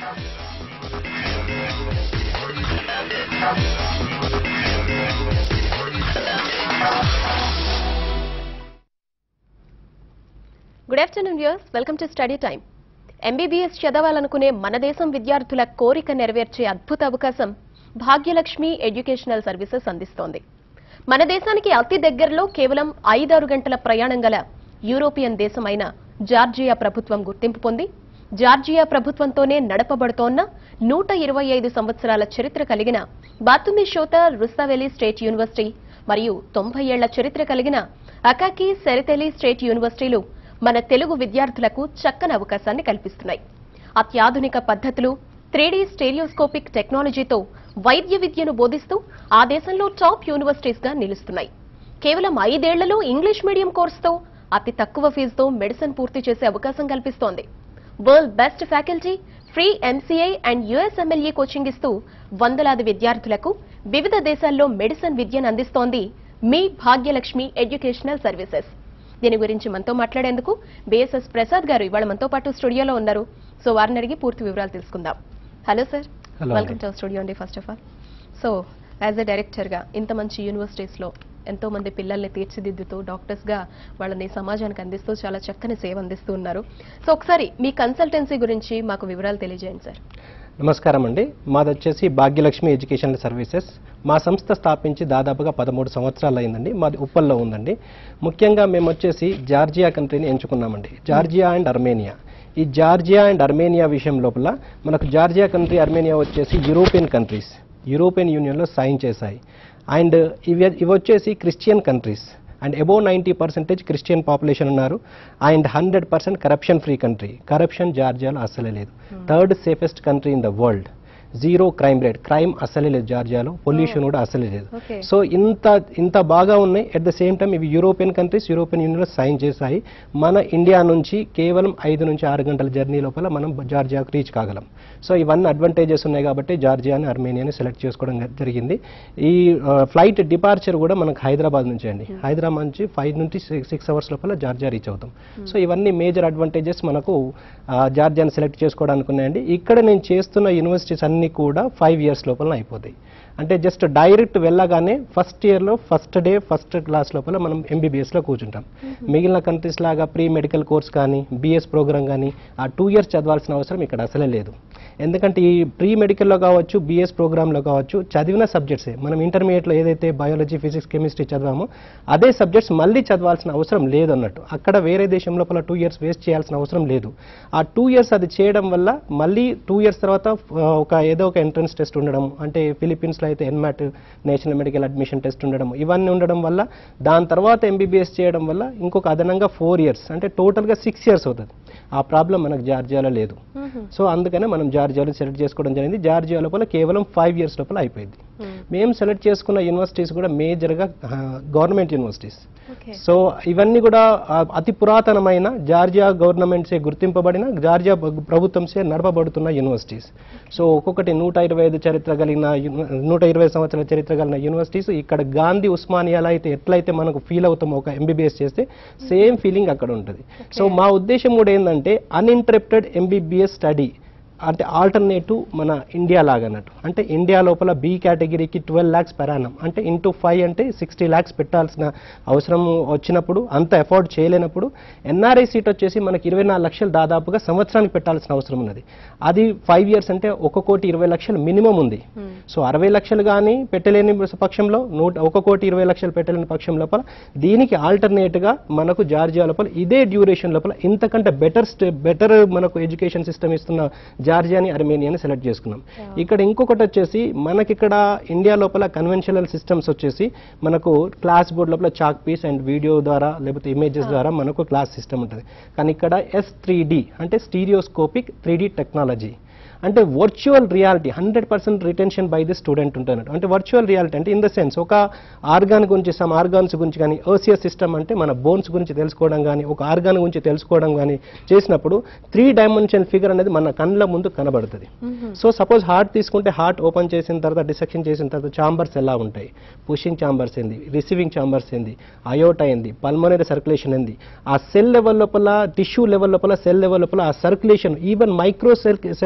Good afternoon viewers welcome to study time MBBS చదవాలనుకునే మన దేశం విద్యార్థుల కోరిక నెరవేర్చే అద్భుత అవకాశం భాగ్యలక్ష్మి ఎడ్యుకేషనల్ సర్వీసెస్ అందిస్తోంది మన దేశానికి అతి దగ్గరలో కేవలం ఐదారు గంటల ప్రయాణం గల యూరోపియన్ దేశమైన జార్జియా ప్రభుత్వం గుర్తింపు పొంది జార్జియా ప్రభుత్వంతోనే నడపబడుతోన్న నూట ఇరవై ఐదు సంవత్సరాల చరిత్ర కలిగిన బాతుమి షోతా రుస్తావెలి స్టేట్ యూనివర్సిటీ మరియు తొంభై ఏళ్ల చరిత్ర కలిగిన అకాకి సెరితెలి స్టేట్ యూనివర్సిటీలు మన తెలుగు విద్యార్థులకు చక్కని అవకాశాన్ని కల్పిస్తున్నాయి అత్యాధునిక పద్ధతులు త్రీడీ స్టేరియోస్కోపిక్ టెక్నాలజీతో వైద్య విద్యను బోధిస్తూ ఆ దేశంలో టాప్ యూనివర్సిటీస్ గా నిలుస్తున్నాయి కేవలం ఐదేళ్లలో ఇంగ్లీష్ మీడియం కోర్సుతో అతి తక్కువ ఫీజుతో మెడిసిన్ పూర్తి చేసే అవకాశం కల్పిస్తోంది world best faculty free MCI and USMLE coaching ఇస్తూ వందలాది విద్యార్థులకు వివిధ దేశాల్లో మెడిసిన్ విద్యను అందిస్తోంది మీ భాగ్యలక్ష్మి ఎడ్యుకేషనల్ సర్వీసెస్ దీని గురించి మనతో మాట్లాడేందుకు బిఎస్ఎస్ ప్రసాద్ గారు ఇవాళ మనతో పాటు స్టూడియోలో ఉన్నారు సో వారిని అడిగి పూర్తి వివరాలు తెలుసుకుందాం హలో సార్ Hello వెల్కమ్ అండి. టు స్టూడియో అండి first of all so as a డైరెక్టర్గా ఇంత మంచి యూనివర్సిటీస్లో ఎంతో మంది పిల్లల్ని తీర్చిదిద్దుతూ డాక్టర్స్గా వాళ్ళని సమాజానికి అందిస్తూ చాలా చక్కని సేవ అందిస్తూ ఉన్నారు సో ఒకసారి మీ కన్సల్టెన్సీ గురించి మాకు వివరాలు తెలియజేయండి సార్ నమస్కారం అండి మాది వచ్చేసి భాగ్యలక్ష్మి ఎడ్యుకేషనల్ సర్వీసెస్ మా సంస్థ స్థాపించి దాదాపుగా పదమూడు సంవత్సరాలు అయిందండి మాది ఉప్పల్లో ఉందండి ముఖ్యంగా మేము వచ్చేసి జార్జియా కంట్రీని ఎంచుకున్నామండి జార్జియా అండ్ అర్మేనియా ఈ జార్జియా అండ్ అర్మేనియా విషయం లోపల మనకు జార్జియా కంట్రీ అర్మేనియా వచ్చేసి యూరోపియన్ కంట్రీస్ యూరోపియన్ యూనియన్లో సైన్ చేశాయి అండ్ ఇవి ఇవి వచ్చేసి Christian countries and above ninety percentage Christian population ఉన్నారు and hundred percent corruption free country corruption జార్జియాలో అస్సలే లేదు third safest country in the world zero crime rate crime అస్సలే లేదు జార్జియాలో పొల్యూషన్ కూడా అస్సలే లేదు Okay. సో ఇంత ఇంత బాగా ఉన్నాయి అట్ ద సేమ్ టైం ఇవి యూరోపియన్ కంట్రీస్ యూరోపియన్ యూనియన్లో సైన్ చేశాయి మన ఇండియా నుంచి కేవలం ఐదు నుంచి ఆరు గంటల జర్నీ లోపల మనం జార్జియాకు రీచ్ కాగలం సో ఇవన్నీ అడ్వాంటేజెస్ ఉన్నాయి కాబట్టి జార్జియాని అర్మేనియాని సెలెక్ట్ చేసుకోవడం జరిగింది ఈ ఫ్లైట్ డిపార్చర్ కూడా మనకు హైదరాబాద్ నుంచి అండి హైదరాబాద్ నుంచి ఫైవ్ నుంచి సిక్స్ అవర్స్ లోపల జార్జియా రీచ్ అవుతాం సో ఇవన్నీ మేజర్ అడ్వాంటేజెస్ మనకు ఆ, జార్జియాని సెలెక్ట్ చేసుకోవడానికి ఉన్నాయండి ఇక్కడ నేను చేస్తున్న యూనివర్సిటీస్ అన్నీ కూడా ఫైవ్ ఇయర్స్ లోపల అయిపోతాయి అంటే జస్ట్ డైరెక్ట్ వెళ్ళగానే ఫస్ట్ ఇయర్లో ఫస్ట్ డే ఫస్ట్ క్లాస్ లోపల మనం ఎంబీబీఎస్లో కూర్చుంటాం మిగిలిన కంట్రీస్ లాగా ప్రీ మెడికల్ కోర్స్ కానీ బీఎస్ ప్రోగ్రామ్ కానీ ఆ టూ ఇయర్స్ చదవాల్సిన అవసరం ఇక్కడ అసలే లేదు ఎందుకంటే ఈ ప్రీ మెడికల్లో కావచ్చు బీఎస్ ప్రోగ్రాంలో కావచ్చు చదివిన సబ్జెక్ట్సే మనం ఇంటర్మీడియట్లో ఏదైతే బయాలజీ ఫిజిక్స్ కెమిస్ట్రీ చదివామో అదే సబ్జెక్ట్స్ మళ్ళీ చదవాల్సిన అవసరం లేదు అన్నట్టు అక్కడ వేరే దేశం లోపల టూ ఇయర్స్ వేస్ట్ చేయాల్సిన అవసరం లేదు ఆ టూ ఇయర్స్ అది చేయడం వల్ల మళ్ళీ టూ ఇయర్స్ తర్వాత ఆ, ఒక ఏదో ఒక ఎంట్రన్స్ టెస్ట్ ఉండడం అంటే ఫిలిప్పీన్స్లో అయితే NMAT national medical admission test ఉండడం ఇవన్నీ ఉండడం వల్ల దాని తర్వాత ఎంబీబీఎస్ చేయడం వల్ల ఇంకొక అదనంగా ఫోర్ ఇయర్స్ అంటే టోటల్గా సిక్స్ ఇయర్స్ అవుతుంది ఆ ప్రాబ్లం మనకు జార్జియాలో లేదు సో అందుకనే మనం జార్జియాలో సెలెక్ట్ చేసుకోవడం జరిగింది జార్జియా లోపల కేవలం ఫైవ్ ఇయర్స్ లోపల అయిపోయింది మేము సెలెక్ట్ చేసుకున్న యూనివర్సిటీస్ కూడా మేజర్గా గవర్నమెంట్ యూనివర్సిటీస్ ఓకే సో ఇవన్నీ కూడా ఆ, అతి పురాతనమైన జార్జియా గవర్నమెంట్సే గుర్తింపబడిన జార్జియా ప్ర- ప్రభుత్వంసే నడపబడుతున్న యూనివర్సిటీస్ సో ఒక్కొక్కటి నూట ఇరవై ఐదు చరిత్ర కలిగిన యూని- నూట ఇరవై సంవత్సరాల చరిత్ర కలిగిన యూనివర్సిటీస్ ఇక్కడ గాంధీ ఉస్మానియాలో అయితే ఎట్లయితే మనకు ఫీల్ అవుతామో ఒక ఎంబీబీఎస్ చేస్తే సేమ్ ఫీలింగ్ అక్కడ ఉంటుంది సో మా ఉద్దేశం కూడా ఏంటంటే అన్ఇంటరప్టెడ్ ఎంబీబీఎస్ స్టడీ అంటే ఆల్టర్నేటివ్ మన ఇండియా లాగా అన్నట్టు అంటే ఇండియా లోపల బి కేటగిరీకి ట్వెల్వ్ ల్యాక్స్ పెరానం అంటే ఇంటూ ఫైవ్ అంటే సిక్స్టీ ల్యాక్స్ పెట్టాల్సిన అవసరం వచ్చినప్పుడు అంత ఎఫోర్డ్ చేయలేనప్పుడు ఎన్ఆర్ఐ సీట్ వచ్చేసి మనకి ఇరవై నాలుగు లక్షలు దాదాపుగా సంవత్సరానికి పెట్టాల్సిన అవసరం ఉన్నది అది ఫైవ్ ఇయర్స్ అంటే ఒక కోటి ఇరవై లక్షలు మినిమం ఉంది సో అరవై లక్షలు కానీ పెట్టలేని పక్షంలో నూట ఒక కోటి ఇరవై లక్షలు పెట్టలేని పక్షం లోపల దీనికి ఆల్టర్నేట్గా మనకు జార్జియా లోపల ఇదే డ్యూరేషన్ లోపల ఇంతకంటే బెటర్ బెటర్ మనకు ఎడ్యుకేషన్ సిస్టమ్ ఇస్తున్న జార్జియాని అర్మేనియాని సెలెక్ట్ చేసుకున్నాం ఇక్కడ ఇంకొకటి వచ్చేసి మనకి ఇక్కడ ఇండియా లోపల కన్వెన్షనల్ సిస్టమ్స్ వచ్చేసి మనకు క్లాస్ బోర్డ్ లోపల చాక్ పీస్ అండ్ వీడియో ద్వారా లేకపోతే ఇమేజెస్ ద్వారా మనకు క్లాస్ సిస్టమ్ ఉంటుంది కానీ ఇక్కడ ఎస్ త్రీ డి అంటే స్టీరియోస్కోపిక్ త్రీ డి టెక్నాలజీ అంటే virtual reality hundred percent retention by the student ఉంటుంది అంటే వర్చువల్ రియాలిటీ అంటే ఇన్ ద సెన్స్ ఒక ఆర్గాన్ గురించి సమ్ ఆర్గాన్స్ గురించి కానీ ఓసియస్ సిస్టమ్ అంటే మన బోన్స్ గురించి తెలుసుకోవడం కానీ ఒక ఆర్గాన్ గురించి తెలుసుకోవడం కానీ చేసినప్పుడు త్రీ డైమెన్షన్ ఫిగర్ అనేది మన కళ్ళ ముందు కనబడుతుంది సో సపోజ్ హార్ట్ తీసుకుంటే హార్ట్ ఓపెన్ చేసిన తర్వాత డిసెక్షన్ చేసిన తర్వాత చాంబర్స్ ఎలా ఉంటాయి పుషింగ్ చాంబర్స్ ఏంది రిసీవింగ్ చాంబర్స్ ఏంది అయోటా ఏంది పల్మనరీ సర్క్యులేషన్ ఏంది ఆ సెల్ లెవెల్ లోపల టిష్యూ లెవెల్ లోపల సెల్ లెవెల్ లోపల ఆ circulation even micro circulation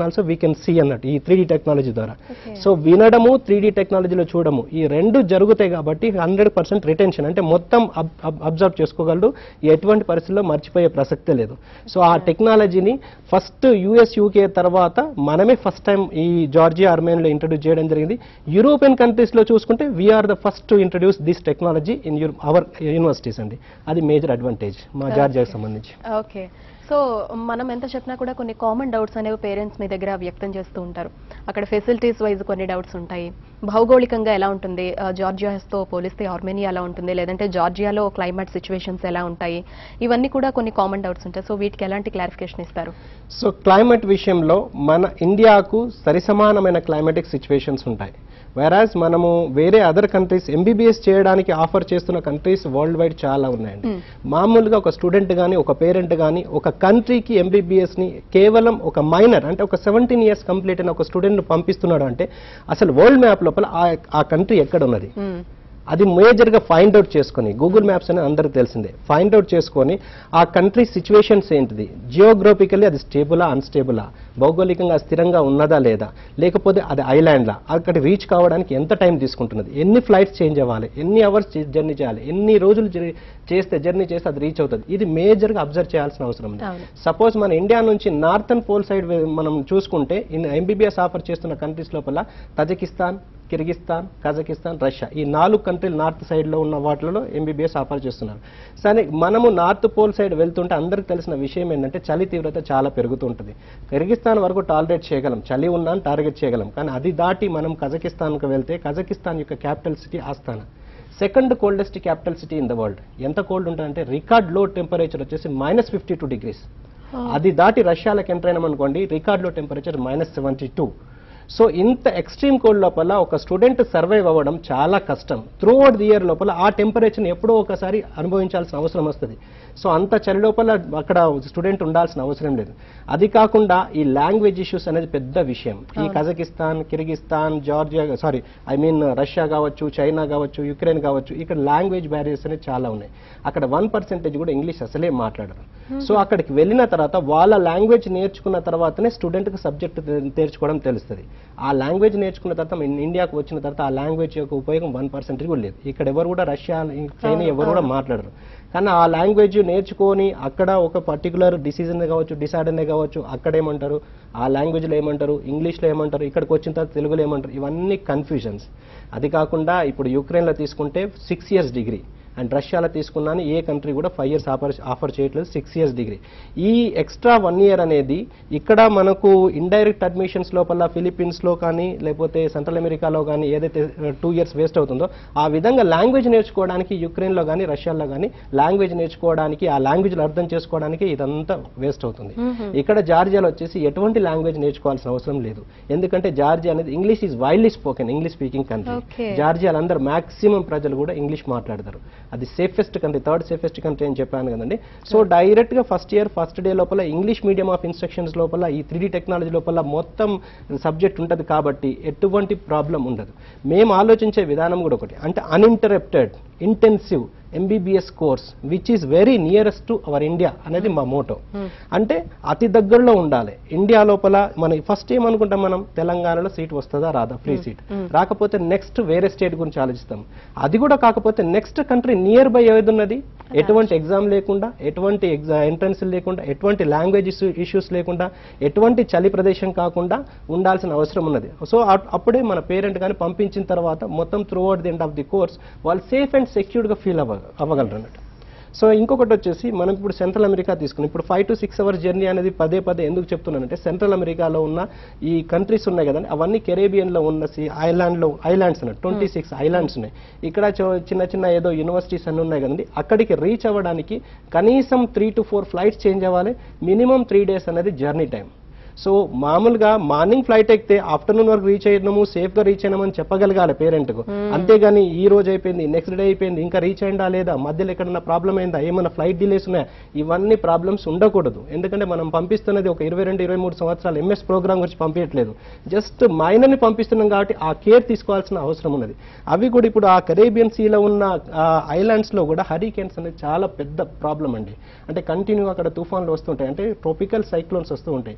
also we can see అన్నట్టు ఈ త్రీ టెక్నాలజీ ద్వారా Okay. సో వినడము త్రీ టెక్నాలజీలో చూడము ఈ రెండు జరుగుతాయి కాబట్టి హండ్రెడ్ పర్సెంట్ రిటెన్షన్ అంటే మొత్తం అబ్జర్వ్ చేసుకోగలడు ఎటువంటి పరిస్థితుల్లో మర్చిపోయే ప్రసక్తే లేదు సో ఆ టెక్నాలజీని ఫస్ట్ యుఎస్ యూకే తర్వాత మనమే ఫస్ట్ టైం ఈ జార్జియా ఆర్మేన్లో ఇంట్రడ్యూస్ చేయడం జరిగింది యూరోపియన్ కంట్రీస్లో చూసుకుంటే we're the first to introduce this technology in our universities అండి అది మేజర్ అడ్వాంటేజ్ మా జార్జియాకి సంబంధించి ఓకే సో మనం ఎంత చెప్పినా కూడా కొన్ని కామన్ డౌట్స్ అనేవి పేరెంట్స్ మీ దగ్గర వ్యక్తం చేస్తూ ఉంటారు అక్కడ ఫెసిలిటీస్ వైజ్ కొన్ని డౌట్స్ ఉంటాయి భౌగోళికంగా ఎలా ఉంటుంది ఆ, జార్జియాతో పోలిస్తే ఆర్మేనియా ఎలా ఉంటుంది లేదంటే జార్జియాలో క్లైమేట్ సిచ్యువేషన్స్ ఎలా ఉంటాయి ఇవన్నీ కూడా కొన్ని కామన్ డౌట్స్ ఉంటాయి సో వీటికి ఎలాంటి క్లారిఫికేషన్ ఇస్తారు సో క్లైమేట్ విషయంలో మన ఇండియాకు సరిసమానమైన క్లైమాటిక్ సిచ్యువేషన్స్ ఉంటాయి వెరాజ్ మనము వేరే అదర్ కంట్రీస్ ఎంబీబీఎస్ చేయడానికి ఆఫర్ చేస్తున్న కంట్రీస్ వరల్డ్ వైడ్ చాలా ఉన్నాయండి మామూలుగా ఒక స్టూడెంట్ కానీ ఒక పేరెంట్ కానీ ఒక కంట్రీకి ఎంబీబీఎస్ని కేవలం ఒక మైనర్ అంటే ఒక సెవెంటీన్ ఇయర్స్ కంప్లీట్ అయిన ఒక స్టూడెంట్ పంపిస్తున్నాడు అంటే అసలు వరల్డ్ మ్యాప్ లోపల ఆ- ఆ కంట్రీ ఎక్కడ ఉన్నది మ్మ్. అది మేజర్గా ఫైండ్ అవుట్ చేసుకొని గూగుల్ మ్యాప్స్ అని అందరికి తెలిసిందే ఫైండ్ అవుట్ చేసుకొని ఆ కంట్రీ సిచ్యువేషన్స్ ఏంటిది జియోగ్రఫికల్లీ అది స్టేబులా అన్స్టేబులా భౌగోళికంగా స్థిరంగా ఉన్నదా లేదా లేకపోతే అది ఐలాండ్లా అక్కడ రీచ్ కావడానికి ఎంత టైం తీసుకుంటున్నది ఎన్ని ఫ్లైట్స్ చేంజ్ అవ్వాలి ఎన్ని అవర్స్ జర్నీ చేయాలి ఎన్ని రోజులు జర్నీ చేస్తే జర్నీ చేస్తే అది రీచ్ అవుతుంది ఇది మేజర్గా అబ్జర్వ్ చేయాల్సిన అవసరం ఉంది అవును. సపోజ్ మన ఇండియా నుంచి నార్థన్ పోల్ సైడ్ మనం చూసుకుంటే ఇన్ ఎంబీబీఎస్ ఆఫర్ చేస్తున్న కంట్రీస్ లోపల తజకిస్తాన్ కిర్గిస్తాన్ కజకిస్తాన్ రష్యా ఈ నాలుగు కంట్రీలు నార్త్ సైడ్ లో ఉన్న వాటిలో ఎంబీబీఎస్ ఆఫర్ చేస్తున్నారు సరే మనము నార్త్ పోల్ సైడ్ వెళ్తుంటే అందరికి తెలిసిన విషయం ఏంటంటే చలి తీవ్రత చాలా పెరుగుతూ ఉంటుంది కిర్గిస్తాన్ వరకు టాలరేట్ చేయగలం చలి ఉన్నా టార్గెట్ చేయగలం కానీ అది దాటి మనం కజకిస్తాన్కి వెళ్తే కజకిస్తాన్ యొక్క capital city Astana second coldest capital city in the world ఎంత కోల్డ్ ఉంటుందంటే రికార్డ్ లో టెంపరేచర్ వచ్చేసి మైనస్ ఫిఫ్టీ టూ డిగ్రీస్ అది దాటి రష్యాలకు ఎంటర్ అయినాం అనుకోండి record low temperature minus seventy two so ఇంత ఎక్స్ట్రీమ్ కోల్డ్ లోపల ఒక స్టూడెంట్ సర్వైవ్ అవ్వడం చాలా కష్టం త్రూ అవుట్ ది ఇయర్ లోపల ఆ టెంపరేచర్ని ఎప్పుడో ఒకసారి అనుభవించాల్సిన అవసరం వస్తుంది సో అంత చలి లోపల అక్కడ స్టూడెంట్ ఉండాల్సిన అవసరం లేదు అది కాకుండా ఈ లాంగ్వేజ్ ఇష్యూస్ అనేది పెద్ద విషయం ఈ Kazakhstan Kyrgyzstan Georgia sorry I mean Russia కావచ్చు చైనా కావచ్చు యుక్రెయిన్ కావచ్చు ఇక్కడ లాంగ్వేజ్ బ్యారియర్స్ అనేవి చాలా ఉన్నాయి అక్కడ వన్ పర్సెంటేజ్ కూడా ఇంగ్లీష్ అసలే మాట్లాడరు సో అక్కడికి వెళ్ళిన తర్వాత వాళ్ళ లాంగ్వేజ్ నేర్చుకున్న తర్వాతనే స్టూడెంట్కి సబ్జెక్ట్ నేర్చుకోవడం తెలుస్తుంది ఆ లాంగ్వేజ్ నేర్చుకున్న తర్వాత మన ఇండియాకు వచ్చిన తర్వాత ఆ లాంగ్వేజ్ యొక్క ఉపయోగం వన్ పర్సెంటేజ్ కూడా లేదు ఇక్కడ ఎవరు కూడా రష్యా చైనా ఎవరు కూడా మాట్లాడరు కానీ ఆ లాంగ్వేజ్ నేర్చుకొని అక్కడ ఒక పర్టికులర్ డిసిజన్ కావచ్చు డిసైడర్నే కావచ్చు అక్కడ ఏమంటారు ఆ లాంగ్వేజ్లో ఏమంటారు ఇంగ్లీష్లో ఏమంటారు ఇక్కడికి వచ్చిన తర్వాత తెలుగులో ఏమంటారు ఇవన్నీ కన్ఫ్యూజన్స్ అది కాకుండా ఇప్పుడు యుక్రెయిన్లో తీసుకుంటే సిక్స్ ఇయర్స్ డిగ్రీ అండ్ రష్యాలో తీసుకున్నాను ఏ కంట్రీ కూడా ఫైవ్ ఇయర్స్ ఆఫర్ ఆఫర్ చేయట్లేదు సిక్స్ ఇయర్స్ డిగ్రీ ఈ ఎక్స్ట్రా వన్ ఇయర్ అనేది ఇక్కడ మనకు ఇండైరెక్ట్ అడ్మిషన్స్ లోపల ఫిలిప్పీన్స్లో కానీ లేకపోతే సెంట్రల్ అమెరికాలో కానీ ఏదైతే టూ ఇయర్స్ వేస్ట్ అవుతుందో ఆ విధంగా లాంగ్వేజ్ నేర్చుకోవడానికి యుక్రెయిన్లో కానీ రష్యాలో కానీ లాంగ్వేజ్ నేర్చుకోవడానికి ఆ లాంగ్వేజ్లు అర్థం చేసుకోవడానికి ఇదంతా వేస్ట్ అవుతుంది ఇక్కడ జార్జియాలో వచ్చేసి ఎటువంటి లాంగ్వేజ్ నేర్చుకోవాల్సిన అవసరం లేదు ఎందుకంటే జార్జియా అనేది English is widely spoken English speaking country Okay. జార్జియాలో అందరూ మాక్సిమం ప్రజలు కూడా ఇంగ్లీష్ మాట్లాడతారు అది safest country third safest country అని చెప్పాను కదండి సో డైరెక్ట్ గా ఫస్ట్ ఇయర్ ఫస్ట్ డే లోపల ఇంగ్లీష్ మీడియం ఆఫ్ ఇన్స్ట్రక్షన్స్ లోపల ఈ త్రీ టెక్నాలజీ లోపల మొత్తం సబ్జెక్ట్ ఉంటుంది కాబట్టి ఎటువంటి ప్రాబ్లం ఉండదు మేము ఆలోచించే విధానం కూడా ఒకటి అంటే uninterrupted intensive MBBS course which is very nearest to our India అనేది మా మోటో అంటే అతి దగ్గరలో ఉండాలి ఇండియా లోపల మన ఫస్ట్ ఏమనుకుంటాం మనం తెలంగాణలో సీట్ వస్తుందా రాదా ఫ్రీ సీట్ రాకపోతే నెక్స్ట్ వేరే స్టేట్ గురించి ఆలోచిస్తాం అది కూడా కాకపోతే నెక్స్ట్ కంట్రీ నియర్ బై ఏది ఉన్నది ఎటువంటి ఎగ్జామ్ లేకుండా ఎటువంటి ఎగ్జా ఎంట్రన్స్ లేకుండా ఎటువంటి లాంగ్వేజ్ ఇష్యూస్ లేకుండా ఎటువంటి చలి ప్రదేశం కాకుండా ఉండాల్సిన అవసరం ఉన్నది సో అప్పుడే మన పేరెంట్ కానీ పంపించిన తర్వాత మొత్తం throughout the end of the course వాళ్ళు సేఫ్ అండ్ సెక్యూర్డ్గా ఫీల్ అవ్వ అవ్వగలరు అన్నట్టు సో ఇంకొకటి వచ్చేసి మనం ఇప్పుడు సెంట్రల్ అమెరికా తీసుకుని ఇప్పుడు five to six hours journey అనేది పదే పదే ఎందుకు చెప్తున్నానంటే సెంట్రల్ అమెరికాలో ఉన్న ఈ కంట్రీస్ ఉన్నాయి కదండి అవన్నీ కెరేబియన్లో ఉన్న సి ఐలాండ్లో ఐలాండ్స్ ఉన్నాయి ట్వంటీ సిక్స్ ఐలాండ్స్ ఉన్నాయి ఇక్కడ చో- చిన్న చిన్న ఏదో యూనివర్సిటీస్ అన్ని ఉన్నాయి కదండి అక్కడికి రీచ్ అవ్వడానికి కనీసం three to four flights change అవ్వాలి మినిమం త్రీ డేస్ అనేది జర్నీ టైం సో మామూలుగా మార్నింగ్ ఫ్లైట్ ఎక్కితే ఆఫ్టర్నూన్ వరకు రీచ్ అయినాము సేఫ్ గా రీచ్ అయినామని చెప్పగలగాలి పేరెంట్ కు అంతేగాని ఈ రోజు అయిపోయింది నెక్స్ట్ డే అయిపోయింది ఇంకా రీచ్ అయిందా లేదా మధ్యలో ఎక్కడన్నా ప్రాబ్లం అయిందా ఏమైనా ఫ్లైట్ డిలేస్ ఉన్నాయా ఇవన్నీ ప్రాబ్లమ్స్ ఉండకూడదు ఎందుకంటే మనం పంపిస్తున్నది ఒక ఇరవై రెండు ఇరవై మూడు సంవత్సరాలు ఎంఎస్ ప్రోగ్రామ్ గురించి పంపించట్లేదు జస్ట్ మైనర్ని పంపిస్తున్నాం కాబట్టి ఆ కేర్ తీసుకోవాల్సిన అవసరం ఉన్నది అవి కూడా ఇప్పుడు ఆ కరేబియన్ సీలో ఉన్న ఐలాండ్స్ లో కూడా హరికేన్స్ అనేది చాలా పెద్ద ప్రాబ్లం అండి అంటే కంటిన్యూ అక్కడ తుఫాన్లు వస్తుంటాయి అంటే ట్రోపికల్ సైక్లోన్స్ వస్తూ ఉంటాయి ఎవ్రీ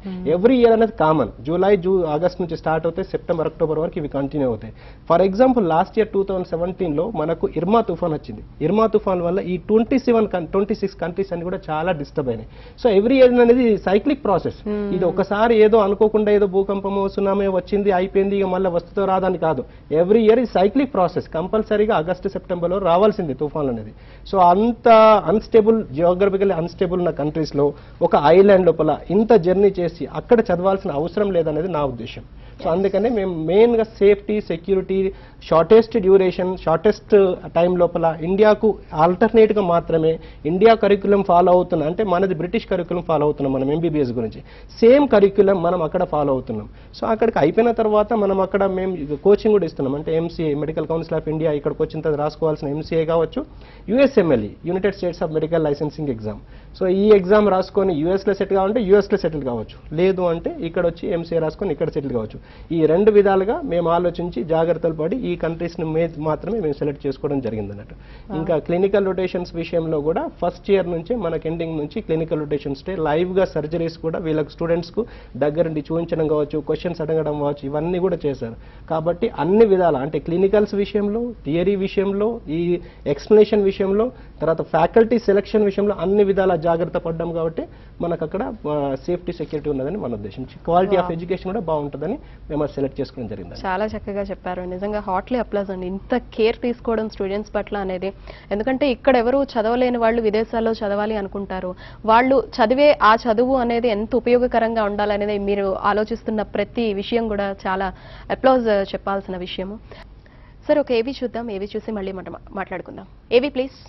ఎవ్రీ ఇయర్ అనేది కామన్ జూలై జూ ఆగస్ట్ నుంచి స్టార్ట్ అవుతాయి సెప్టెంబర్ అక్టోబర్ వరకు ఇవి కంటిన్యూ అవుతాయి for example last year two thousand సెవెంటీన్లో మనకు ఇర్మా తుఫాన్ వచ్చింది ఇర్మా తుఫాన్ వల్ల ఈ twenty seven twenty six countries అన్ని కూడా చాలా డిస్టర్బ్ అయినాయి సో ఎవ్రీ ఇయర్ అనేది సైక్లిక్ ప్రాసెస్ ఇది ఒకసారి ఏదో అనుకోకుండా ఏదో భూకంపము సునామీ వచ్చింది అయిపోయింది ఇక మళ్ళీ వస్తుందో రాదని కాదు ఎవ్రీ ఇయర్ ఇది సైక్లిక్ ప్రాసెస్ కంపల్సరీగా ఆగస్టు సెప్టెంబర్లో రావాల్సింది తుఫాన్ అనేది సో అంత అన్స్టేబుల్ జియోగ్రఫికల్ అన్స్టేబుల్ ఉన్న countries లో ఒక ఐలాండ్ లోపల ఇంత జర్నీ చేసి అక్కడ చదవాల్సిన అవసరం లేదనేది నా ఉద్దేశం సో అందుకనే మేము మెయిన్గా safety security shortest duration shortest time లోపల ఇండియాకు ఆల్టర్నేట్గా మాత్రమే ఇండియా కరిక్యులం ఫాలో అవుతున్నాం అంటే మనది బ్రిటిష్ కరిక్యులం ఫాలో అవుతున్నాం మనం ఎంబీబీఎస్ గురించి సేమ్ కరిక్యులం మనం అక్కడ ఫాలో అవుతున్నాం సో అక్కడికి అయిపోయిన తర్వాత మనం అక్కడ మేము కోచింగ్ కూడా ఇస్తున్నాం అంటే MCA medical council of India ఇక్కడికి వచ్చిన తర్వాత రాసుకోవాల్సిన ఎంసీఏ కావచ్చు USMLE united states of medical licensing exam so ఈ ఎగ్జామ్ రాసుకొని యూఎస్లో సెటిల్ కావాలంటే యూఎస్లో సెటిల్ కావచ్చు లేదు అంటే ఇక్కడ వచ్చి ఎంసీఏ రాసుకొని ఇక్కడ సెటిల్ కావచ్చు ఈ రెండు విధాలుగా మేము ఆలోచించి జాగ్రత్తలు పడి ఈ కంట్రీస్ని మే మాత్రమే మేము సెలెక్ట్ చేసుకోవడం జరిగింది అన్నట్టు ఇంకా క్లినికల్ రొటేషన్స్ విషయంలో కూడా ఫస్ట్ ఇయర్ నుంచి మనకి ఎండింగ్ నుంచి క్లినికల్ రొటేషన్స్ డే లైవ్గా సర్జరీస్ కూడా వీళ్ళకి స్టూడెంట్స్కు దగ్గరుండి చూపించడం కావచ్చు క్వశ్చన్స్ అడగడం కావచ్చు ఇవన్నీ కూడా చేశారు కాబట్టి అన్ని విధాల అంటే క్లినికల్స్ విషయంలో థియరీ విషయంలో ఈ ఎక్స్ప్లెనేషన్ విషయంలో తర్వాత ఫ్యాకల్టీ సెలెక్షన్ విషయంలో అన్ని విధాల జాగ్రత్త పడ్డాం కాబట్టి మనకు అక్కడ సేఫ్టీ సెక్యూరిటీ ఉన్నదని మన ఉద్దేశం క్వాలిటీ ఆఫ్ ఎడ్యుకేషన్ కూడా బాగుంటుందని మేము అది సెలెక్ట్ చేసుకోవడం జరిగింది చాలా చక్కగా చెప్పారు నిజంగా హాట్లీ అప్లాజ్ అండి ఇంత కేర్ తీసుకోవడం స్టూడెంట్స్ పట్ల అనేది ఎందుకంటే ఇక్కడ ఎవరు చదవలేని వాళ్ళు విదేశాల్లో చదవాలి అనుకుంటారు వాళ్ళు చదివే ఆ చదువు అనేది ఎంత ఉపయోగకరంగా ఉండాలనేది మీరు ఆలోచిస్తున్న ప్రతి విషయం కూడా చాలా అప్లాజ్ చెప్పాల్సిన విషయము సరే ఒక ఏవి చూద్దాం ఏవి చూసి మళ్ళీ మనం మాట్లాడుకుందాం ఏవి ప్లీజ్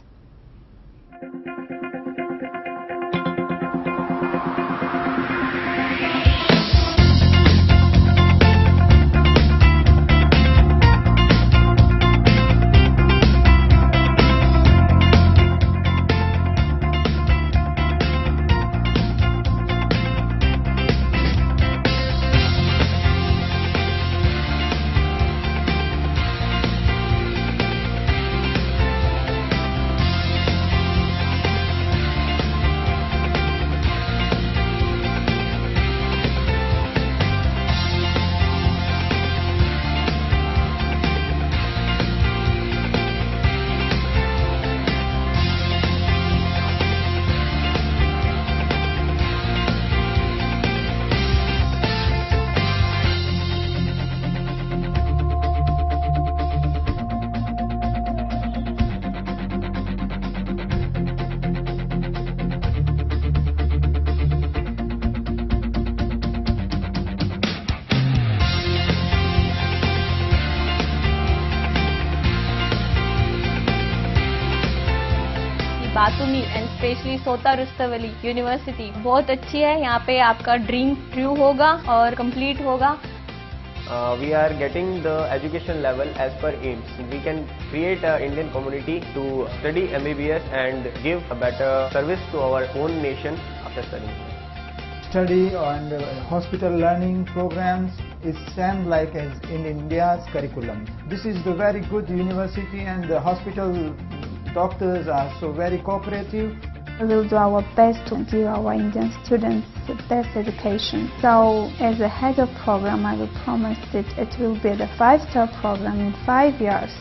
बातुमी एंड स्पेशली सोता रुस्तवली यूनिवर्सिटी बहुत अच्छी है यहाँ पे आपका ड्रीम ट्रू होगा और कंप्लीट होगा Uh, we are getting the education level as per aims. We can create an Indian community to study MBBS and give a better service to our own nation after studying. study and uh, hospital learning programs is same like as in India's curriculum. This is the very good university and the hospital doctors are so very cooperative. We will do our best to give our Indian students the best education. So, as a head of program, I will promise that it will be the five-star program in five years.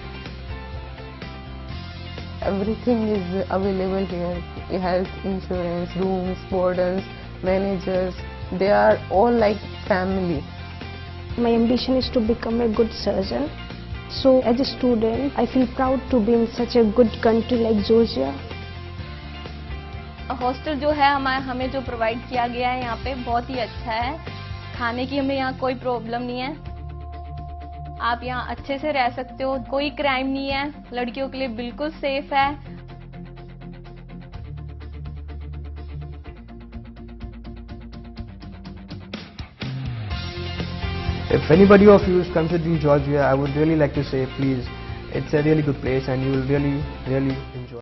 Everything is available here. Health insurance, rooms, wardens, managers. They are all like family. My ambition is to become a good surgeon. So as a student, I feel proud to be in such a good country like Georgia. Hostel जो है हमारे हमें जो provide किया गया है यहाँ पे बहुत ही अच्छा है खाने की हमें यहाँ कोई प्रॉब्लम नहीं है आप यहाँ अच्छे से रह सकते हो कोई क्राइम नहीं है लड़कियों के लिए बिल्कुल सेफ है If anybody of you is considering Georgia, I would really like to say, please, it's a really good place and you will really, really enjoy.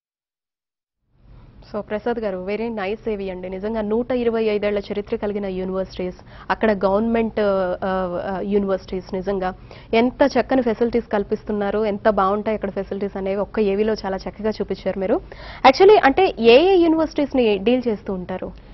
So Prasad garu very nice ఏవి అండి నిజంగా నూట ఇరవై ఐదేళ్ల చరిత్ర కలిగిన యూనివర్సిటీస్ అక్కడ గవర్నమెంట్ యూనివర్సిటీస్ నిజంగా ఎంత చక్కని ఫెసిలిటీస్ కల్పిస్తున్నారు ఎంత బాగుంటాయి అక్కడ ఫెసిలిటీస్ అనేవి ఒక్క ఏవిలో చాలా చక్కగా చూపించారు మీరు యాక్చువల్లీ అంటే ఏ ఏ యూనివర్సిటీస్ ని డీల్ చేస్తూ ఉంటారు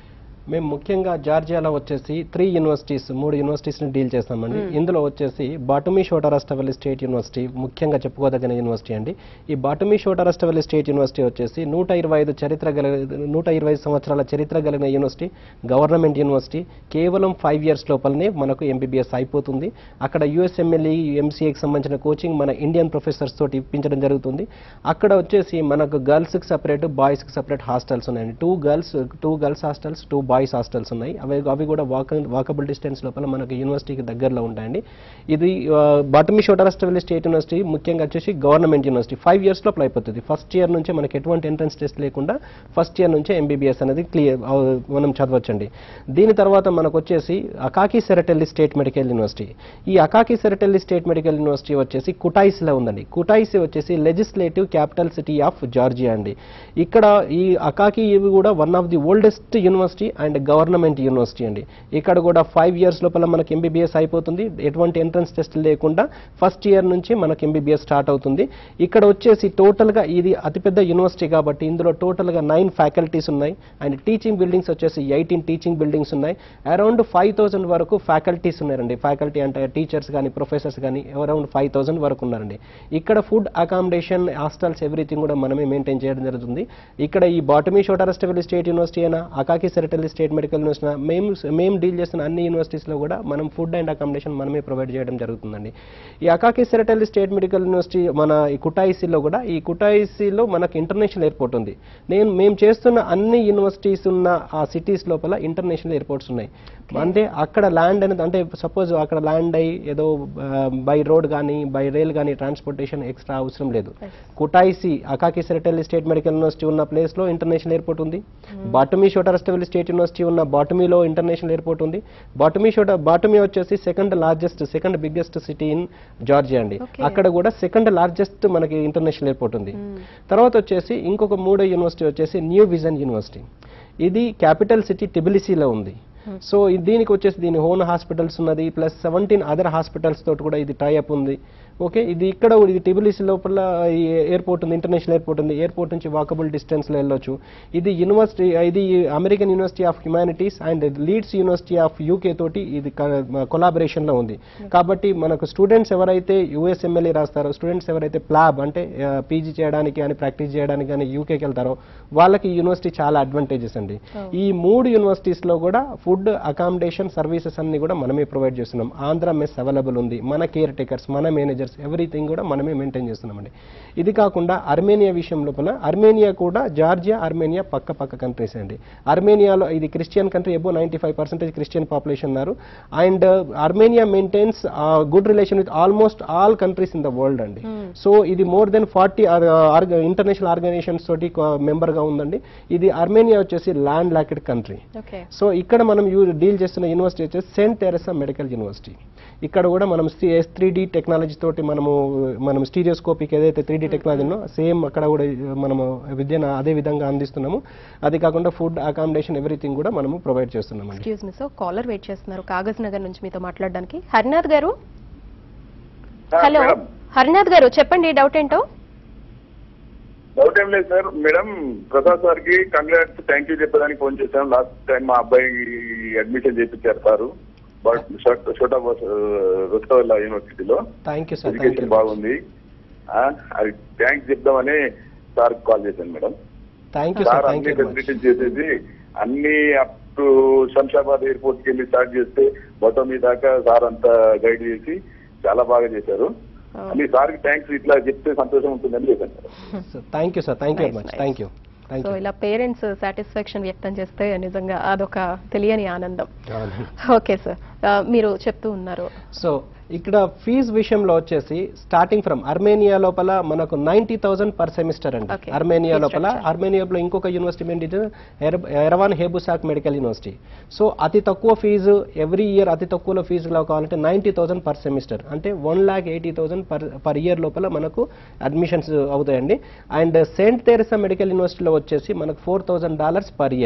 మేము ముఖ్యంగా జార్జియాలో వచ్చేసి త్రీ యూనివర్సిటీస్ మూడు యూనివర్సిటీస్ని డీల్ చేస్తామండి ఇందులో వచ్చేసి బాటుమీ షోటారస్టవెల్లి స్టేట్ యూనివర్సిటీ ముఖ్యంగా చెప్పుకోదగిన యూనివర్సిటీ అండి ఈ బాటుమీ షోటారస్టవెల్లి స్టేట్ యూనివర్సిటీ వచ్చేసి నూట ఇరవై ఐదు చరిత్ర గల నూట ఇరవై సంవత్సరాల చరిత్ర కలిగిన యూనివర్సిటీ గవర్నమెంట్ యూనివర్సిటీ కేవలం ఫైవ్ ఇయర్స్ లోపలనే మనకు ఎంబీబీఎస్ అయిపోతుంది అక్కడ యుఎస్ఎంఎల్ఈ ఎంసీఏకి సంబంధించిన కోచింగ్ మన ఇండియన్ ప్రొఫెసర్స్ తోటి ఇప్పించడం జరుగుతుంది అక్కడ వచ్చేసి మనకు గర్ల్స్కి సపరేట్ బాయ్స్కి సపరేట్ హాస్టల్స్ ఉన్నాయండి two girls two girls hostels two boys hostels ఉన్నాయి అవి అవి కూడా వాక వాకబుల్ డిస్టెన్స్ లోపల మనకు యూనివర్సిటీకి దగ్గరలో ఉంటాయండి ఇది బాటమీ షోటరస్టవెల్లి స్టేట్ యూనివర్సిటీ ముఖ్యంగా వచ్చేసి గవర్నమెంట్ యూనివర్సిటీ ఫైవ్ ఇయర్స్ లోపల అయిపోతుంది ఫస్ట్ ఇయర్ నుంచే మనకి ఎటువంటి ఎంట్రన్స్ టెస్ట్ లేకుండా ఫస్ట్ ఇయర్ నుంచే ఎంబీబీఎస్ అనేది క్లియర్ మనం చదవచ్చండి దీని తర్వాత మనకు వచ్చేసి Akaki Tsereteli state medical university ఈ Akaki Tsereteli state medical university వచ్చేసి కుటాయిస్లో ఉందండి కుటాయిస్ వచ్చేసి legislative capital city of Georgia అండి ఇక్కడ ఈ అకాకి ఇవి కూడా one of the oldest university and government university అండి ఇక్కడ కూడా ఫైవ్ ఇయర్స్ లోపల మనకి ఎంబీబీఎస్ అయిపోతుంది ఎటువంటి ఎంట్రన్స్ టెస్ట్ లేకుండా ఫస్ట్ ఇయర్ నుంచి మనకి ఎంబీబీఎస్ స్టార్ట్ అవుతుంది ఇక్కడ వచ్చేసి టోటల్గా ఇది అతిపెద్ద యూనివర్సిటీ కాబట్టి ఇందులో టోటల్గా నైన్ ఫ్యాకల్టీస్ ఉన్నాయి అండ్ టీచింగ్ బిల్డింగ్స్ వచ్చేసి ఎయిటీన్ టీచింగ్ బిల్డింగ్స్ ఉన్నాయి అరౌండ్ ఫైవ్ థౌసండ్ వరకు ఫ్యాకల్టీస్ ఉన్నారండి ఫ్యాకల్టీ అంటే టీచర్స్ కానీ ప్రొఫెసర్స్ కానీ అరౌండ్ ఫైవ్ థౌసండ్ వరకు ఉన్నారండి ఇక్కడ ఫుడ్ అకామిడేషన్ హాస్టల్స్ ఎవ్రీథింగ్ కూడా మనమే మెయింటైన్ చేయడం జరుగుతుంది ఇక్కడ ఈ బాటమీ షోటారస్టవెల్లి స్టేట్ యూనివర్సిటీ అయినా Akaki Tsereteli state medical university అయినా మేము మేము డీల్ చేస్తున్న అన్ని యూనివర్సిటీస్లో కూడా మనం ఫుడ్ అండ్ అకామిడేషన్ మనమే ప్రొవైడ్ చేయడం జరుగుతుందండి ఈ Akaki Tsereteli state medical university మన ఈ కుటాయిసీలో కూడా ఈ కుటాయిసీలో మనకు ఇంటర్నేషనల్ ఎయిర్పోర్ట్ ఉంది నేను మేము చేస్తున్న అన్ని యూనివర్సిటీస్ ఉన్న ఆ సిటీస్ లోపల ఇంటర్నేషనల్ ఎయిర్పోర్ట్స్ ఉన్నాయి అంటే అక్కడ ల్యాండ్ అనేది అంటే సపోజ్ అక్కడ ల్యాండ్ అయ్యి ఏదో బై రోడ్ కానీ బై రైల్ కానీ ట్రాన్స్పోర్టేషన్ ఎక్స్ట్రా అవసరం లేదు Kutaisi Akaki Tsereteli state medical university ఉన్న ప్లేస్ లో ఇంటర్నేషనల్ ఎయిర్పోర్ట్ ఉంది బాటమీ షోటారస్టవెల్లి స్టేట్ యూనివర్సిటీ ఉన్న బాటమీలో ఇంటర్నేషనల్ ఎయిర్పోర్ట్ ఉంది బాటమీ షోట బాటమీ వచ్చేసి second largest second biggest city in Georgia అండి Okay. అక్కడ కూడా సెకండ్ లార్జెస్ట్ మనకి ఇంటర్నేషనల్ ఎయిర్పోర్ట్ ఉంది తర్వాత వచ్చేసి ఇంకొక మూడో యూనివర్సిటీ వచ్చేసి న్యూ విజన్ యూనివర్సిటీ ఇది క్యాపిటల్ సిటీ టిబిలిసీలో ఉంది సో ఇది- దీనికి వచ్చేసి దీని ఓన్ హాస్పిటల్స్ ఉన్నది ప్లస్ సెవెంటీన్ అదర్ హాస్పిటల్స్ తోటి కూడా ఇది టైఅప్ ఉంది ఓకే ఇది ఇక్కడ ఇది టిబిలిసి లోపల ఈ ఎయిర్పోర్ట్ ఉంది ఇంటర్నేషనల్ ఎయిర్పోర్ట్ ఉంది ఎయిర్పోర్ట్ నుంచి వాకబుల్ డిస్టెన్స్లో వెళ్ళొచ్చు ఇది యూనివర్సిటీ ఇది American university of humanities and Leeds university of UK తోటి ఇది కొలాబరేషన్లో ఉంది కాబట్టి మనకు స్టూడెంట్స్ ఎవరైతే యుఎస్ఎంఎల్ఏ రాస్తారో స్టూడెంట్స్ ఎవరైతే ప్లాబ్ అంటే పీజీ చేయడానికి కానీ ప్రాక్టీస్ చేయడానికి కానీ యూకేకి వెళ్తారో వాళ్ళకి ఈ యూనివర్సిటీ చాలా అడ్వాంటేజెస్ అండి ఈ మూడు యూనివర్సిటీస్లో కూడా ఫుడ్ అకామిడేషన్ సర్వీసెస్ అన్ని కూడా మనమే ప్రొవైడ్ చేస్తున్నాం ఆంధ్ర మెస్ అవైలబుల్ ఉంది మన కేర్ టేకర్స్ మన మేనేజర్స్ ఎవ్రీథింగ్ కూడా మనమే మెయింటైన్ చేస్తున్నామండి ఇది కాకుండా అర్మేనియా విషయం లోపల అర్మేనియా కూడా జార్జియా అర్మేనియా పక్క పక్క కంట్రీస్ అండి అర్మేనియాలో ఇది Christian country above ninety five percentage Christian population ఉన్నారు and Armenia maintains good relation with almost all countries in the world అండి సో ఇది more than forty international organisations తోటి మెంబర్ గా ఉందండి ఇది అర్మేనియా వచ్చేసి landlocked country okay so ఇక్కడ మనం యూ డీల్ చేస్తున్న యూనివర్సిటీ వచ్చేసి సెయింట్ తెరెసా మెడికల్ యూనివర్సిటీ ఇక్కడ కూడా మనం ఎస్ త్రీ డి టెక్నాలజీ తోటి మనము మనం స్టీరియోస్కోపిక్ ఏదైతే త్రీ డి టెక్నాలజీ ఉందో సేమ్ అక్కడ కూడా మనము విద్యను అదే విధంగా అందిస్తున్నాము అది కాకుండా ఫుడ్ అకామిడేషన్ ఎవ్రీథింగ్ కూడా మనము ప్రొవైడ్ చేస్తున్నామండి excuse me so caller wait చేస్తున్నారు కాగజ్ నగర్ నుంచి మీతో మాట్లాడడానికి హరినాథ్ గారు హలో హరినాథ్ గారు చెప్పండి డౌట్ ఏంటో డౌట్ ఏం లేదు సార్ మేడం ప్రసాద్ సార్ కి కంగ్రాట్స్ థ్యాంక్ యూ చెప్పడానికి ఫోన్ చేశాను లాస్ట్ టైం మా అబ్బాయి అడ్మిషన్ చేయించారు సారు బట్ చోటా రుస్తవల్ల యూనివర్సిటీలో thank you sir thank you education బాగుంది ఆ, అది థ్యాంక్స్ చెప్దామని సార్ కాల్ చేశాను madam thank you sir sir thank అన్ని యూ వెరీ మచ్ ఫెసిలిటీస్ చేసేసి అన్ని అప్ టు శంషాబాద్ ఎయిర్పోర్ట్ కి వెళ్ళి స్టార్ట్ చేస్తే బొటమి దాకా సార్ అంతా గైడ్ చేసి చాలా బాగా చేశారు అన్ని సార్కి థ్యాంక్స్ ఇట్లా చెప్తే సంతోషం ఉంటుందని చెప్పాను sir thank you sir thank you very Nice, much nice. Thank you thank so you ఇలా పేరెంట్స్ సాటిస్ఫాక్షన్ వ్యక్తం చేస్తే నిజంగా అదొక తెలియని ఆనందం ఓకే సార్ మీరు చెప్తూ ఉన్నారు సో ఇక్కడ ఫీజ్ విషయంలో వచ్చేసి స్టార్టింగ్ ఫ్రమ్ అర్మేనియా లోపల మనకు నైన్టీ థౌసండ్ పర్ సెమిస్టర్ అండి Okay. అర్మేనియా Fee లోపల structure. అర్మేనియాలో ఇంకొక యూనివర్సిటీ ఏంటి Yerevan Haybusak medical university so అతి తక్కువ ఫీజు ఎవ్రీ ఇయర్ అతి తక్కువలో ఫీజులో కావాలంటే నైన్టీ థౌసండ్ పర్ సెమిస్టర్ అంటే one lakh eighty thousand per per year లోపల మనకు అడ్మిషన్స్ అవుతాయండి అండ్ సెయింట్ తెరెసా మెడికల్ యూనివర్సిటీలో వచ్చేసి మనకు four thousand dollars per year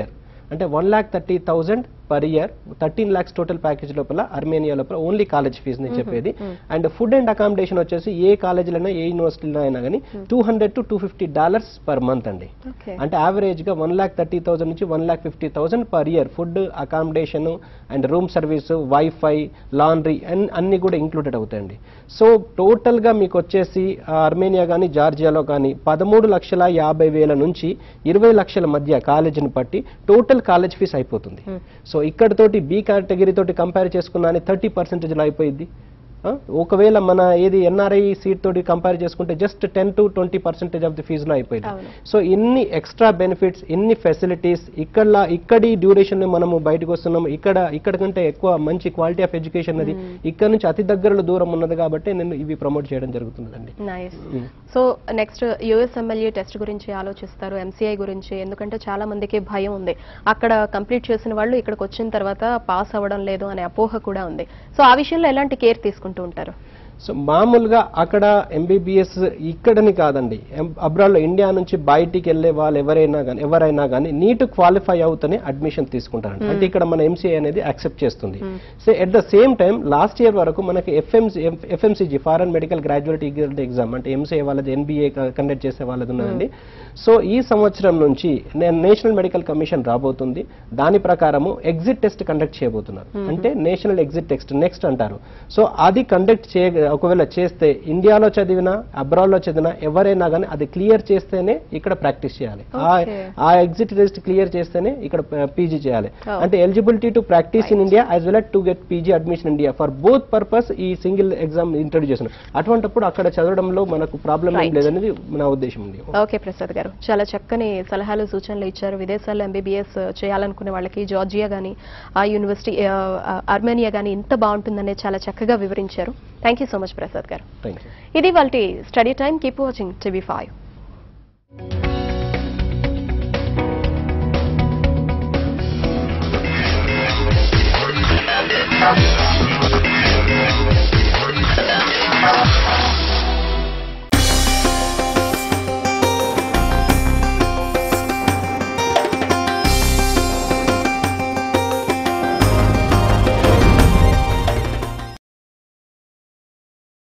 అంటే one lakh thirty thousand per year thirteen lakhs total package లోపల అర్మేనియా లోపల ఓన్లీ కాలేజ్ ఫీజు ని చెప్పేది అండ్ ఫుడ్ అండ్ అకామిడేషన్ వచ్చేసి ఏ కాలేజీలో ఏ యూనివర్సిటీలో అయినా కానీ two hundred to two fifty dollars per month అండి ఓకే అంటే యావరేజ్ గా వన్ ల్యాక్ థర్టీ థౌసండ్ నుంచి one lakh fifty thousand per year food accommodation and room service wifi laundry అన్ని కూడా ఇంక్లూడెడ్ అవుతాయండి సో టోటల్ గా మీకు వచ్చేసి ఆ, అర్మేనియా కానీ జార్జియాలో కానీ పదమూడు లక్షల యాభై వేల నుంచి ఇరవై లక్షల మధ్య కాలేజీని బట్టి టోటల్ కాలేజ్ ఫీస్ అయిపోతుంది సో ఇక్కడతోటి బి కేటగిరీ తోటి కంపేర్ చేసుకున్నా థర్టీ పర్సెంటేజ్లో అయిపోయింది ఆ, ఒకవేళ మన ఏది ఎన్ఆర్ఐ సీట్ తోటి కంపేర్ చేసుకుంటే just ten to twenty percentage of the ఫీజులో అయిపోయింది అవును. సో ఇన్ని ఎక్స్ట్రా బెనిఫిట్స్ ఇన్ని ఫెసిలిటీస్ ఇక్కడ ఇక్కడి డ్యూరేషన్ మనము బయటకు వస్తున్నాము ఇక్కడ ఇక్కడ కంటే ఎక్కువ మంచి క్వాలిటీ ఆఫ్ ఎడ్యుకేషన్ అది ఇక్కడ నుంచి అతి దగ్గరలో దూరం ఉన్నది కాబట్టి నేను ఇవి ప్రమోట్ చేయడం జరుగుతుందండి nice so next US MLE test గురించి ఆలోచిస్తారు ఎంసీఐ గురించి ఎందుకంటే చాలా మందికి భయం ఉంది అక్కడ కంప్లీట్ చేసిన వాళ్ళు ఇక్కడికి వచ్చిన తర్వాత పాస్ అవ్వడం లేదు అనే అపోహ కూడా ఉంది సో ఆ విషయంలో ఎలాంటి కేర్ తీసుకుంటూ ఉంటారు సో మామూలుగా అక్కడ ఎంబీబీఎస్ ఇక్కడని కాదండి అబ్రాడ్లో ఇండియా నుంచి బయటికి వెళ్ళే వాళ్ళు ఎవరైనా కానీ ఎవరైనా కానీ నీట్ క్వాలిఫై అవుతూనే అడ్మిషన్ తీసుకుంటారండి అంటే ఇక్కడ మన ఎంసీఏ అనేది యాక్సెప్ట్ చేస్తుంది so at the same time last year వరకు మనకి FMC FMCG foreign medical graduate exam అంటే ఎంసీఏ వాళ్ళది ఎన్బీఏ కండక్ట్ చేసే వాళ్ళది ఉన్నదండి సో ఈ సంవత్సరం నుంచి నేను నేషనల్ మెడికల్ కమిషన్ రాబోతుంది దాని ప్రకారము ఎగ్జిట్ టెస్ట్ కండక్ట్ చేయబోతున్నారు అంటే నేషనల్ ఎగ్జిట్ టెస్ట్ నెక్స్ట్ అంటారు సో అది కండక్ట్ చే ఒకవేళ చేస్తే ఇండియాలో చదివినా అబ్రాడ్ లో చదివినా ఎవరైనా కానీ అది క్లియర్ చేస్తేనే ఇక్కడ ప్రాక్టీస్ చేయాలి ఆ- Okay. ఆ ఎగ్జిట్ టెస్ట్ క్లియర్ చేస్తేనే ఇక్కడ పీజీ చేయాలి Oh. అంటే eligibility to practice in India as well to get PG admission India for both purpose ఈ సింగిల్ ఎగ్జామ్ ఇంట్రొడ్యూస్ చేస్తున్నారు అటువంటిప్పుడు అక్కడ చదవడంలో మనకు ప్రాబ్లం ఏం Right. లేదనేది నా ఉద్దేశం ఉంది ఓకే ప్రసాద్ గారు చాలా చక్కని సలహాలు సూచనలు ఇచ్చారు విదేశాల్లో ఎంబీబీఎస్ చేయాలనుకునే వాళ్ళకి జార్జియా కానీ ఆ యూనివర్సిటీ ఆ, ఆ, అర్మేనియా కానీ ఇంత బాగుంటుందనే చాలా చక్కగా వివరించారు thank you so much Prasad garu thank you ఇది వాళ్ళ study time keep watching TV five